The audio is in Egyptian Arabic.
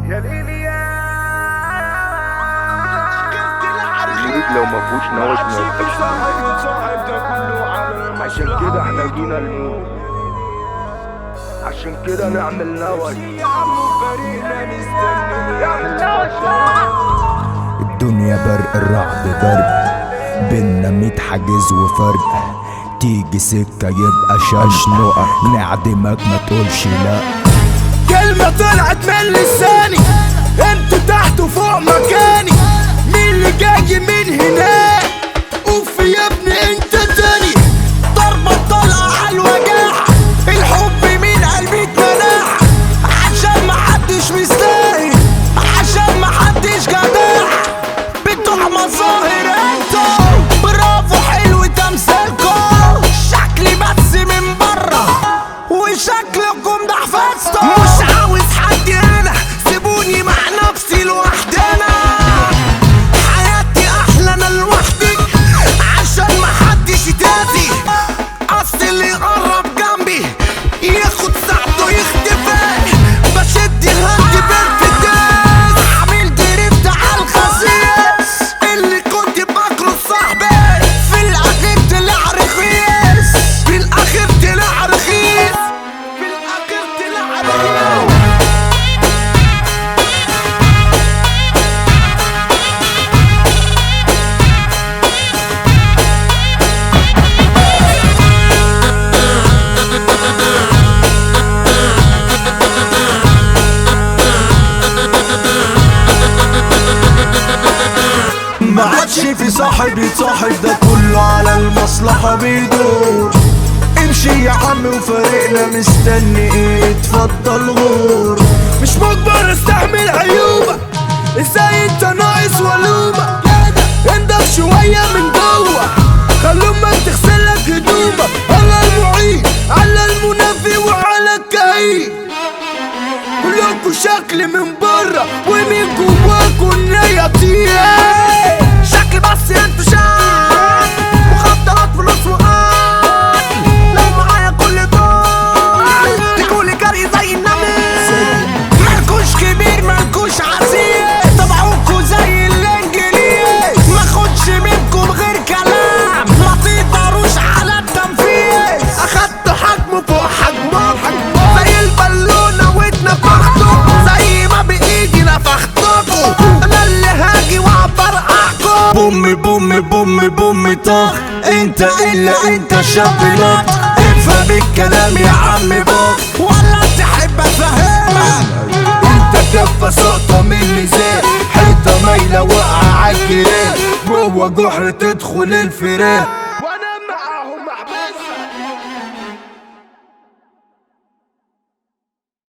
يا ليلي يا المريض لو ما فيهوش نواش ما يبقاش صاحب صاحب ده كله على عشان كده احنا جينا الموت عشان كده نعمل نوش يا عم فريقنا مستني نعمل نوش الدنيا برق الرعد برق بينا ميت حاجز وفرق تيجي سكة يبقى شنقة نعدمك ما تقولش لا كلمة طلعت من لساني انتوا تحت وفوق مكاني مين اللي جاي من هناك اوف يا ابني انت تاني ضربة طلقة على الوجاع الحب من قلبي اتمنع عشان محدش مستاهل عشان محدش جدع بتوع مظاهر انتوا برافو حلو تمثيلكم شكلي بس من بره وشكلكم ده حفظته مش عاوز حد هنا سيبوني مع نفسي لوحدنا حياتي احلى انا لوحدي عشان محدش يتاذي اصل اللي يقرب جنبي ياخد ساعته يختفي بشد الهد بالفتاس عامل دريفت على الخسيس اللي كنت باكله صاحبي في الاخر طلع رخيص في الاخر طلع رخيص في الاخر طلع رخيص ما عادش في صاحب يتصاحب ده كله على المصلحة بيدور امشي يا عم وفريقنا مستني ايه اتفضل غور مش مجبر استحمل عيوبك ازاي انت ناقص ولومك انضف شوية من جوه خلي امك تغسل لك هدومك على المعين على المنافي وعلى الكئيب كلكوا شكل من بره ومن جواكوا النياطين شكل بس انتوا شاك مخدرات فلوس وقال لو معايا كل دول تقولي جري زي النمل مالكوش كبير مالكوش عزيز طبعوكوا زي الانجليز ما خدش منكم غير كلام ما تقدروش على التنفيذ اخدتوا حجم فوق حجمكم زي البالونة واتنفختوا زي ما بايدي نفختكوا انا اللي هاجي وهفرقعكوا بوم بوم بوم بوم طخ انت الا انت شاب لط افهم الكلام يا عم بوك ولا تحب افهمك انت كفة سقطة من الميزان حيطة مايلة واقعة عالجيران جوه جحر تدخل الفيران وانا معاهم محبسة